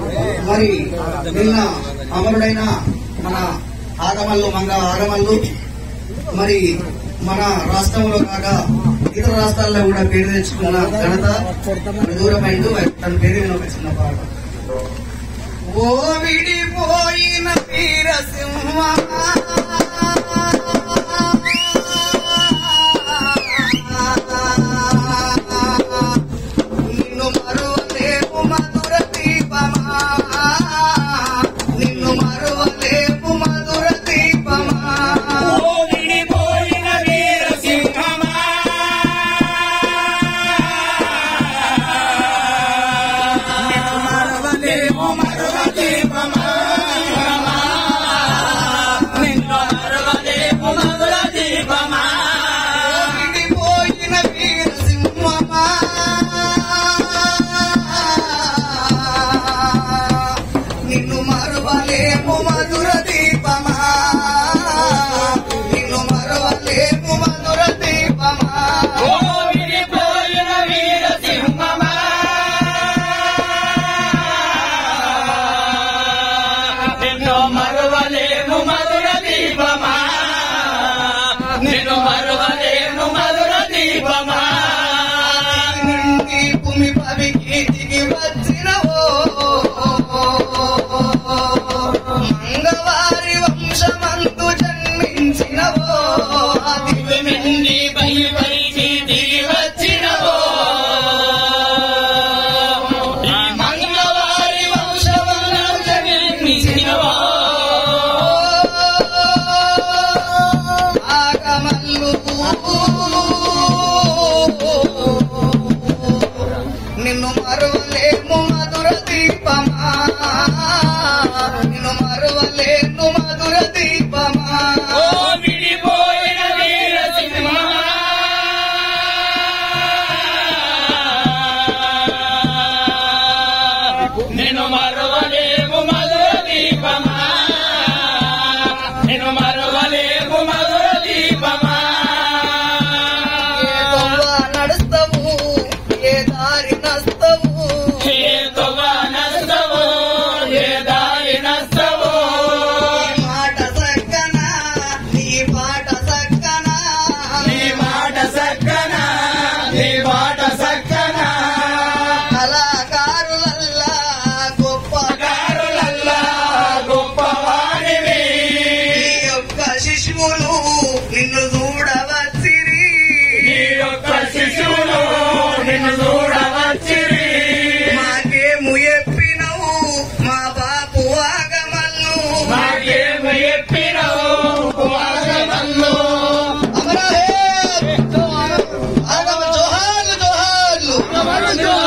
మరి నిన్న అమరుడైన మన ఆగమల్లు మంగ ఆగమల్లు మరి మన రాష్ట్రంలో కాగా ఇతర రాష్ట్రాల్లో కూడా పేరు తెచ్చుకున్న ఘనత మరి దూరమైంది మరి తన పేరు మీద ఒక చిన్న పాట ఓ విడిపోయిన వీరసింహ నిన్ను మరువలేపు మధుర దీపమా నిన్ను మరువలేపు మధుర దీపమా ఓ విడిపోయిన వీరసింహమా నిన్ను మరువలేము మరువ దీపమా నిన్ను మరువలేము మధుర దీపమా విడిపోయిన వీరసింహమా నిన్ను మరువలేము మధుర దీపమా నిన్ను మరువలేము మధుర దీపమా ఓ విడిపోయిన వీరసింహమా నిన్ను మరువలేము మధుర దీపమా నిన్ను మరువలేము మధుర దీపమా నుండి భూమి పవికి దిగి వచ్చినవో మంగవారి వంశమందు జన్మించినవో అది దివ్యమిండి బయలుపరిచి దిగి వచ్చినవో ఈ మంగళవారి వంశమున జన్మించినవో ఆగమల్లు నిన్ను మరువలేము మధుర దీపమా నిన్ను మరువలేను మధుర దీపమా ఓ విడిపోయిన వీరసింహమా నిన్ను మరువలేము మధుర దీపమా నిన్ను మరువలేము మధుర దీపమా ఏ తొవ్వ నడుస్తావు ఏ దారి నస్తవు ఏ తొవ్వ నస్తవో, ఏ దారి నస్తవో. నీ మాట సక్కనా నీ పాట సక్కనా నీ మాట సక్కనా నీ మాట సక్కనా కళాకారులల్లా గొప్ప కారులల్లా గొప్పవాడివి నీ యొక్క శిశువులు నిన్ను చూడవచ్చిరి నీ యొక్క శిశువులు నిన్ను చూడవచ్చిరి మాకేము ఎప్పినవు మా బాపు ఆగమల్లు మాకేమి ఎప్పినవు వాగమల్లు. అమరా హే ఆగమ జోహార్లు జోహార్లు